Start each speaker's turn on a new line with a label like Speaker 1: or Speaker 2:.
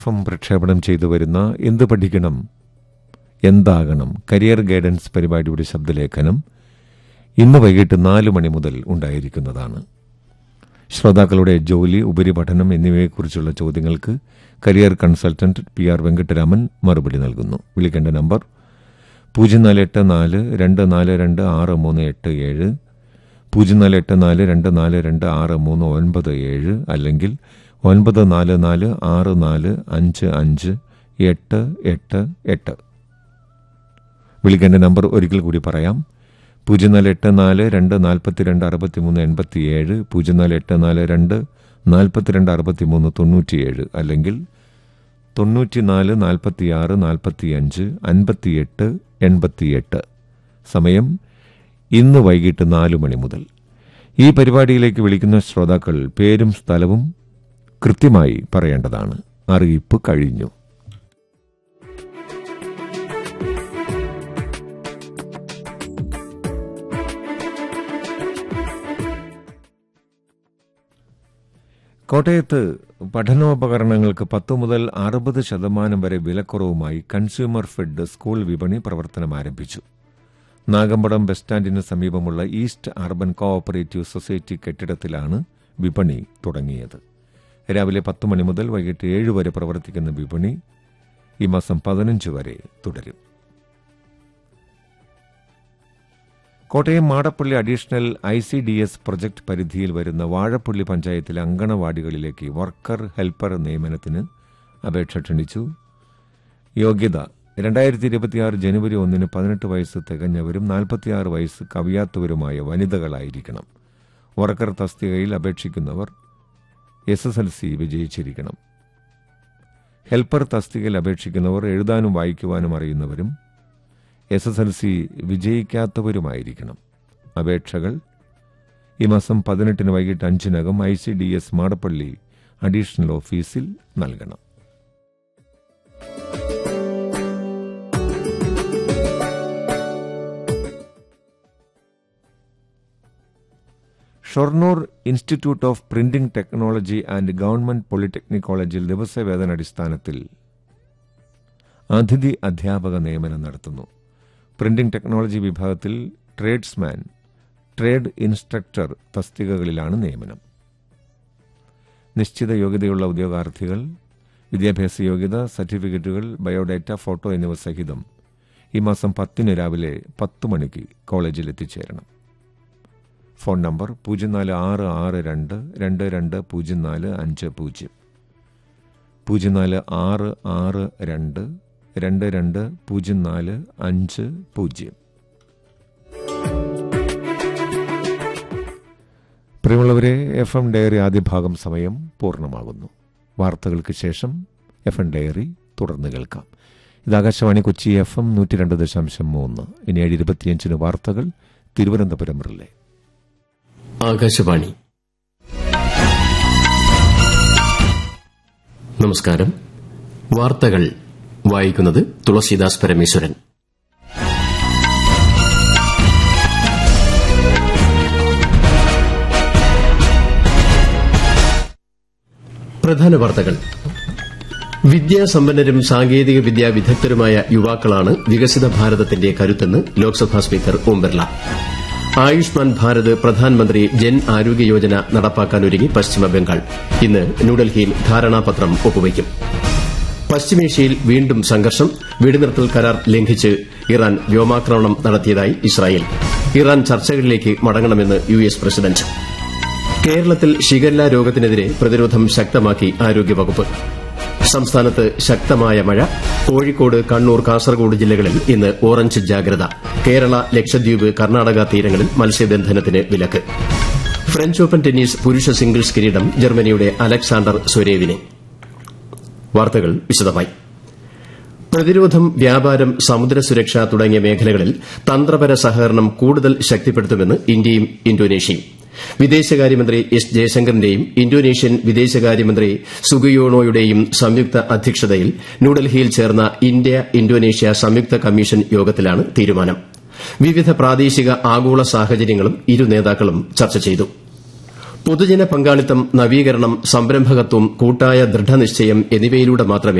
Speaker 1: F പ്രക്ഷേപണം ചെയ്തു വരുന്ന എന്ത് പഠിക്കണം എന്താകണം കരിയർ ഗൈഡൻസ് പരിപാടിയുടെ ശബ്ദലേഖനം ഇന്ന് വൈകിട്ട് നാല് മണി മുതൽ ഉണ്ടായിരിക്കുന്നതാണ് ശ്രോതാക്കളുടെ ജോലി ഉപരിപഠനം എന്നിവയെക്കുറിച്ചുള്ള ചോദ്യങ്ങൾക്ക് career consultant P R Venkataraman മറുപടി നൽകുന്നു വിളിക്കേണ്ട നമ്പർ പൂജ്യം നാല് എട്ട് നാല് രണ്ട് നാല് രണ്ട് ആറ് മൂന്ന് എട്ട് ഏഴ് പൂജ്യം നാല് എട്ട് നാല് രണ്ട് നാല് രണ്ട് ആറ് മൂന്ന് ഒൻപത് ഏഴ് അല്ലെങ്കിൽ ഒൻപത് നാല് നാല് ആറ് നാല് അഞ്ച് അഞ്ച് എട്ട് എട്ട് എട്ട് വിളിക്കേണ്ട നമ്പർ ഒരിക്കൽ കൂടി പറയാം പൂജ്യം നാല് എട്ട് നാല് രണ്ട് നാൽപ്പത്തിരണ്ട് അറുപത്തിമൂന്ന് എൺപത്തിയേഴ് പൂജ്യം നാല് എട്ട് നാല് രണ്ട് നാൽപ്പത്തിരണ്ട് അറുപത്തിമൂന്ന് തൊണ്ണൂറ്റിയേഴ് അല്ലെങ്കിൽ തൊണ്ണൂറ്റിനാല് നാൽപ്പത്തിയാറ് നാൽപ്പത്തിയഞ്ച് അൻപത്തിയെട്ട് എൺപത്തിയെട്ട് സമയം ഇന്ന് വൈകിട്ട് നാലു മണി മുതൽ ഈ പരിപാടിയിലേക്ക് വിളിക്കുന്ന ശ്രോതാക്കൾ പേരും സ്ഥലവും കൃത്യമായി പറയേണ്ടതാണ് അറിയിപ്പ് കഴിഞ്ഞു കോട്ടയത്ത് പഠനോപകരണങ്ങൾക്ക് പത്ത് മുതൽ അറുപത് ശതമാനം വരെ വിലക്കുറവുമായി കൺസ്യൂമർ ഫെഡ് സ്കൂൾ വിപണി പ്രവർത്തനം ആരംഭിച്ചു നാഗമ്പടം ബസ് സ്റ്റാൻഡിന് സമീപമുള്ള ഈസ്റ്റ് അർബൻ കോഓപ്പറേറ്റീവ് സൊസൈറ്റി കെട്ടിടത്തിലാണ് വിപണി തുടങ്ങിയത് രാവിലെ പത്ത് മണി മുതൽ വൈകിട്ട് ഏഴ് വരെ പ്രവർത്തിക്കുന്ന വിപണി ഈ മാസം പതിനഞ്ച് വരെ തുടരും Kottayam Madappally additional I C D S project പരിധിയിൽ വരുന്ന വാഴപ്പള്ളി പഞ്ചായത്തിലെ അങ്കണവാടികളിലേക്ക് വർക്കർ ഹെൽപ്പർ നിയമനത്തിന് അപേക്ഷ ക്ഷണിച്ചു യോഗ്യത രണ്ടായിരത്തി ഇരുപത്തിയാറ് ജനുവരി ഒന്നിന് പതിനെട്ട് വയസ്സ് തികഞ്ഞവരും നാൽപ്പത്തിയാറ് വയസ്സ് കവിയാത്തവരുമായ വനിതകളായിരിക്കണം വർക്കർ തസ്തികയിൽ അപേക്ഷിക്കുന്നവർ എസ് എസ് എൽ സി വിജയിച്ചിരിക്കണം ഹെൽപ്പർ തസ്തികയിൽ അപേക്ഷിക്കുന്നവർ എഴുതാനും വായിക്കുവാനും അറിയുന്നവരും എസ് എസ് എൽ സി വിജയിക്കാത്തവരുമായിരിക്കണം അപേക്ഷകൾ ഈ മാസം പതിനെട്ടിന് വൈകിട്ട് അഞ്ചിനകം I C D S Madappally additional ഓഫീസിൽ നൽകണം Shoranur institute of printing technology and government polytechnic കോളേജിൽ ദിവസവേതനടിസ്ഥാനത്തിൽ അതിഥി അധ്യാപക നിയമനം നടത്തുന്നു പ്രിന്റിംഗ് ടെക്നോളജി വിഭാഗത്തിൽ ട്രേഡ്സ്മാൻ ട്രേഡ് ഇൻസ്ട്രക്ടർ തസ്തികകളിലാണ് നിയമനം നിശ്ചിത യോഗ്യതയുള്ള ഉദ്യോഗാർത്ഥികൾ വിദ്യാഭ്യാസ യോഗ്യത സർട്ടിഫിക്കറ്റുകൾ ബയോഡാറ്റ ഫോട്ടോ എന്നിവ സഹിതം ഈ മാസം പത്തിന് രാവിലെ പത്ത് മണിക്ക് കോളേജിൽ എത്തിച്ചേരണം ഫോൺ നമ്പർ പൂജ്യം നാല് ആറ് ആറ് രണ്ട് രണ്ട് രണ്ട് പൂജ്യം നാല് അഞ്ച് പൂജ്യം പൂജ്യം നാല് ആറ് ആറ് രണ്ട് രണ്ട് രണ്ട് പൂജ്യം നാല് അഞ്ച് പൂജ്യം പ്രിയമുള്ളവരെ എഫ് എം ഡയറി ആദ്യ ഭാഗം സമയം പൂർണ്ണമാകുന്നു വാർത്തകൾക്ക് ശേഷം എഫ് എം ഡയറി തുടർന്ന് കേൾക്കാം ഇത് ആകാശവാണി കൊച്ചി എഫ് എം നൂറ്റി രണ്ട് ദശാംശം മൂന്ന് ഇനി ഏഴ് ഇരുപത്തിയഞ്ചിന് വാർത്തകൾ തിരുവനന്തപുരം റിലേ
Speaker 2: ആകാശവാണി നമസ്കാരം വാർത്തകൾ വായിക്കുന്നത് തുളസീദാസ് പരമേശ്വരൻ പ്രധാന വാർത്തകൾ വിദ്യാസമ്പന്നരും സാങ്കേതിക വിദ്യാ വിദഗ്ധരുമായ യുവാക്കളാണ് വികസിത ഭാരതത്തിന്റെ കരുത്തെന്ന് ലോക്സഭാ സ്പീക്കർ ഓം ബിർല ആയുഷ്മാൻ ഭാരത് പ്രധാനമന്ത്രി ജൻ ആരോഗ്യ യോജന നടപ്പാക്കാനൊരുങ്ങി പശ്ചിമബംഗാൾ ഇന്ന് ന്യൂഡൽഹിയിൽ ധാരണാപത്രം ഒപ്പുവയ്ക്കും പശ്ചിമേഷ്യയിൽ വീണ്ടും സംഘർഷം വെടിനിർത്തൽ കരാർ ലംഘിച്ച് ഇറാൻ വ്യോമാക്രമണം നടത്തിയതായി ഇസ്രായേൽ ഇറാൻ ചർച്ചകളിലേക്ക് മടങ്ങണമെന്ന് യു എസ് പ്രസിഡന്റ് കേരളത്തിൽ ഷിഗല്ല രോഗത്തിനെതിരെ പ്രതിരോധം ശക്തമാക്കി ആരോഗ്യവകുപ്പ് സംസ്ഥാനത്ത് ശക്തമായ മഴ കോഴിക്കോട് കണ്ണൂർ കാസർഗോഡ് ജില്ലകളിൽ ഇന്ന് ഓറഞ്ച് ജാഗ്രത കേരള ലക്ഷദ്വീപ് കർണാടക തീരങ്ങളിൽ മത്സ്യബന്ധനത്തിന് വിലക്ക് ഫ്രഞ്ച് ഓപ്പൺ ടെന്നീസ് പുരുഷ സിംഗിൾസ് കിരീടം ജർമ്മനിയുടെ അലക്സാണ്ടർ സ്വരേവിനെ വാർത്തകൾ വിശദമായി പ്രതിരോധം വ്യാപാരം സമുദ്ര സുരക്ഷ തുടങ്ങിയ മേഖലകളിൽ തന്ത്രപര സഹകരണം കൂടുതൽ ശക്തിപ്പെടുത്തുമെന്ന് ഇന്ത്യയും ഇന്തോനേഷ്യയും വിദേശകാര്യമന്ത്രി എസ് ജയശങ്കറിന്റെയും ഇന്തോനേഷ്യൻ വിദേശകാര്യമന്ത്രി സുഗിയോണോയുടെയും സംയുക്ത അധ്യക്ഷതയിൽ ന്യൂഡൽഹിയിൽ ചേർന്ന ഇന്ത്യ ഇന്തോനേഷ്യ സംയുക്ത കമ്മീഷൻ യോഗത്തിലാണ് തീരുമാനം വിവിധ പ്രാദേശിക ആഗോള സാഹചര്യങ്ങളും ഇരു നേതാക്കളും ചർച്ച ചെയ്തു പൊതുജന പങ്കാളിത്തം നവീകരണം സംരംഭകത്വം കൂട്ടായ ദൃഢനിശ്ചയം എന്നിവയിലൂടെ മാത്രമേ